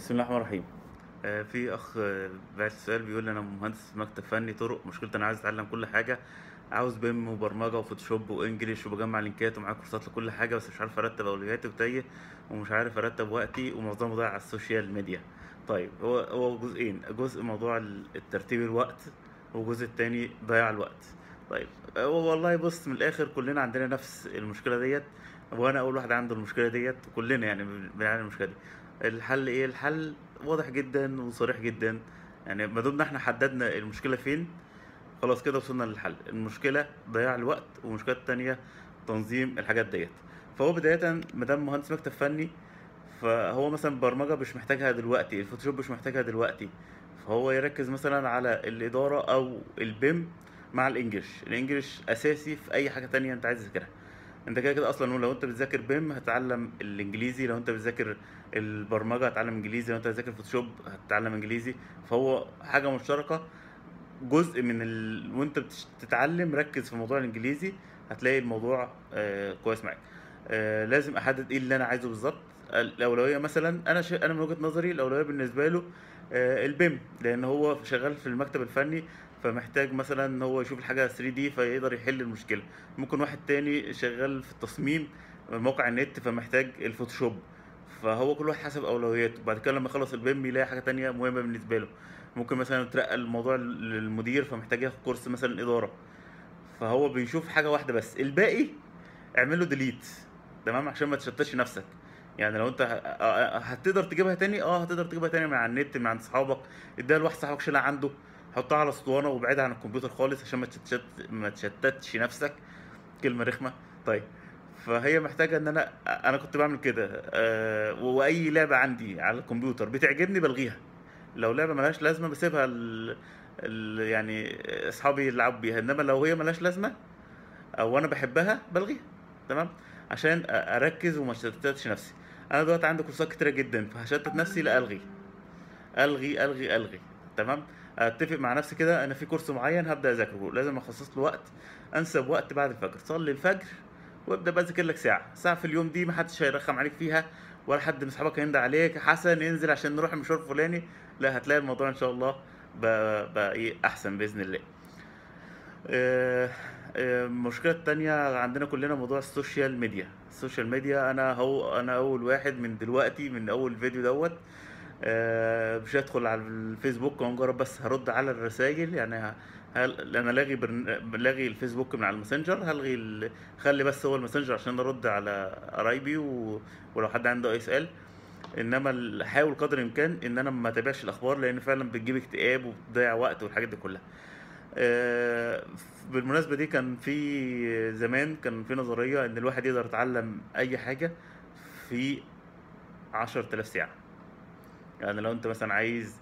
بسم الله الرحمن الرحيم آه، في اخ آه، بعت سؤال بيقول لي انا مهندس في مكتب فني طرق مشكلتي انا عايز اتعلم كل حاجه عاوز بيم وبرمجه وفوتوشوب وانجليش وبجمع لينكات ومعايا كورسات لكل حاجه بس مش عارف ارتب اولوياتي وتايه ومش عارف ارتب وقتي ومعظمه ضايع على السوشيال ميديا طيب هو هو جزئين جزء موضوع ال- الترتيب الوقت والجزء التاني ضياع الوقت طيب هو والله بص من الاخر كلنا عندنا نفس المشكله ديت وانا اول واحد عنده المشكله ديت كلنا يعني بنعاني من المشكله دي الحل ايه الحل واضح جدا وصريح جدا يعني ما دمنا احنا حددنا المشكله فين خلاص كده وصلنا للحل المشكله ضياع الوقت والمشكله التانية تنظيم الحاجات ديت فهو بدايه ما دام مهندس مكتب فني فهو مثلا برمجه مش محتاجها دلوقتي الفوتوشوب مش محتاجها دلوقتي فهو يركز مثلا على الاداره او البيم مع الانجليش الانجليش اساسي في اي حاجه تانية انت عايز تذاكرها انت كده كده اصلا لو انت بتذاكر بيم هتتعلم الانجليزي لو انت بتذاكر البرمجه هتتعلم انجليزي لو انت بتذاكر فوتوشوب هتتعلم انجليزي فهو حاجه مشتركه جزء من ال... وانت بتش- بتتعلم ركز في موضوع الانجليزي هتلاقي الموضوع آه كويس معاك آه لازم احدد ايه اللي انا عايزه بالظبط الاولويه مثلا انا ش... انا من وجهه نظري الاولويه بالنسبه له آه البيم لان هو شغال في المكتب الفني فمحتاج مثلا ان هو يشوف الحاجه 3 دي فيقدر يحل المشكله ممكن واحد تاني شغال في التصميم موقع النت فمحتاج الفوتوشوب فهو كل واحد حسب اولوياته بعد كده لما يخلص البيم يلاقي حاجه تانية مهمه بالنسبه له ممكن مثلا يترقى الموضوع للمدير فمحتاج ياخد كورس مثلا اداره فهو بيشوف حاجه واحده بس الباقي اعمل له ديليت تمام عشان ما تشتتش نفسك يعني لو انت ه- ه- هتقدر تجيبها تاني اه هتقدر تجيبها تاني من على النت من عند اصحابك اديها لواحد صاحبك شيلها عنده حطها على اسطوانه وابعدها عن الكمبيوتر خالص عشان ما تشتت ما تشتتش نفسك كلمه رخمه طيب فهي محتاجه ان انا انا كنت بعمل كده أه واي لعبه عندي على الكمبيوتر بتعجبني بلغيها لو لعبه ملهاش لازمه بسيبها ال... ال... يعني اصحابي يلعبوا بيها انما لو هي ملهاش لازمه او انا بحبها بلغيها تمام عشان أ- اركز وما اشتتش نفسي انا دلوقتي عندي كورسات كتيره جدا فهشتت نفسي لا الغي الغي الغي الغي تمام اتفق مع نفسي كده انا في كورس معين هبدا اذاكره لازم اخصص له وقت انسب وقت بعد الفجر صلي الفجر وابدا بقى اذاكر لك ساعه ساعه في اليوم دي محدش هيرخم عليك فيها ولا حد من اصحابك هيندى عليك حسن انزل عشان نروح المشوار الفلاني لا هتلاقي الموضوع ان شاء الله بقى, بقى ايه احسن باذن الله آه، آه، المشكلة التانية عندنا كلنا موضوع السوشيال ميديا السوشيال ميديا انا هو انا اول واحد من دلوقتي من اول فيديو دوت آه، مش هدخل على الفيسبوك ومجرد بس هرد على الرسائل يعني ه- هل انا لاغي برن... لاغي الفيسبوك من على الماسنجر هلغي ال... خلي بس هو الماسنجر عشان ارد على قرايبي و... ولو حد عنده اي سؤال انما ال- حاول قدر الامكان ان انا ما اتابعش الاخبار لان فعلا بتجيب اكتئاب وبتضيع وقت والحاجات دي كلها آه، بالمناسبة دي كان في زمان كان في نظرية إن الواحد يقدر يتعلم أي حاجة في عشرة آلاف ساعة يعني لو أنت مثلا عايز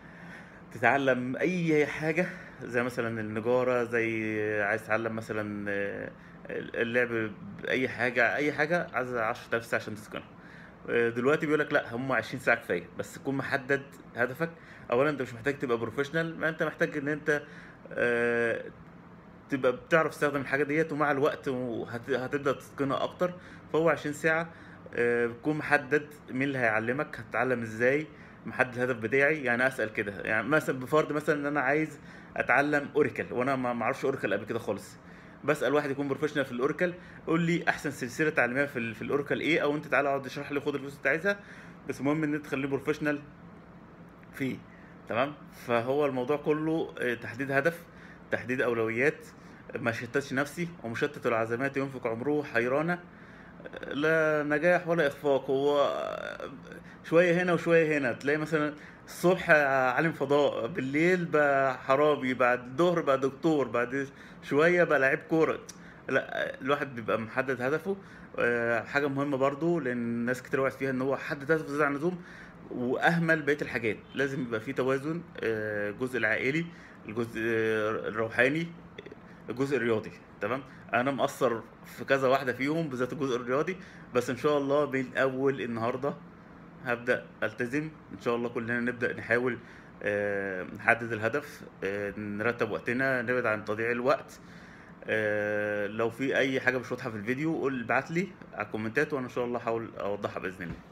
تتعلم أي حاجة زي مثلا النجارة زي عايز تتعلم مثلا آه، اللعب بأي حاجة أي حاجة عايز عشرة آلاف ساعة عشان تتقنها آه، دلوقتي بيقول لك لا هم 20 ساعه كفايه بس تكون محدد هدفك اولا انت مش محتاج تبقى بروفيشنال ما انت محتاج ان انت آه، تبقى بتعرف تستخدم الحاجه ديت ومع الوقت وهت- هتبدا تتقنها اكتر فهو 20 ساعه آه، بتكون محدد مين اللي هيعلمك هتتعلم ازاي محدد الهدف بتاعي يعني اسال كده يعني مثلا بفرض مثلا ان انا عايز اتعلم اوريكل وانا ما ما اعرفش اوريكل قبل كده خالص بسال واحد يكون بروفيشنال في الاوريكل قول لي احسن سلسله تعليميه في ال- في الاوريكل ايه او انت تعالى اقعد اشرح لي خد الفلوس اللي انت عايزها بس المهم ان انت تخليه بروفيشنال فيه تمام فهو الموضوع كله آه، تحديد هدف تحديد اولويات ما شتتش نفسي ومشتت العزمات ينفق عمره حيرانه آه، لا نجاح ولا اخفاق هو آه، شويه هنا وشويه هنا تلاقي مثلا الصبح عالم فضاء بالليل بقى حرامي بعد الظهر بقى دكتور بعد شويه بقى لعيب كوره لا الواحد بيبقى محدد هدفه آه، حاجه مهمه برضو لان ناس كتير وقعت فيها ان هو حدد هدفه زياده عن اللزوم واهمل بقيه الحاجات لازم يبقى في توازن آه، الجزء العائلي الجزء آه، الروحاني الجزء الرياضي تمام انا مقصر في كذا واحده فيهم بالذات الجزء الرياضي بس ان شاء الله من اول النهارده هبدا التزم ان شاء الله كلنا نبدا نحاول آه، نحدد الهدف آه، نرتب وقتنا نبعد عن تضييع الوقت آه، لو في اي حاجه مش واضحه في الفيديو قول ابعت لي على الكومنتات وانا ان شاء الله احاول اوضحها باذن الله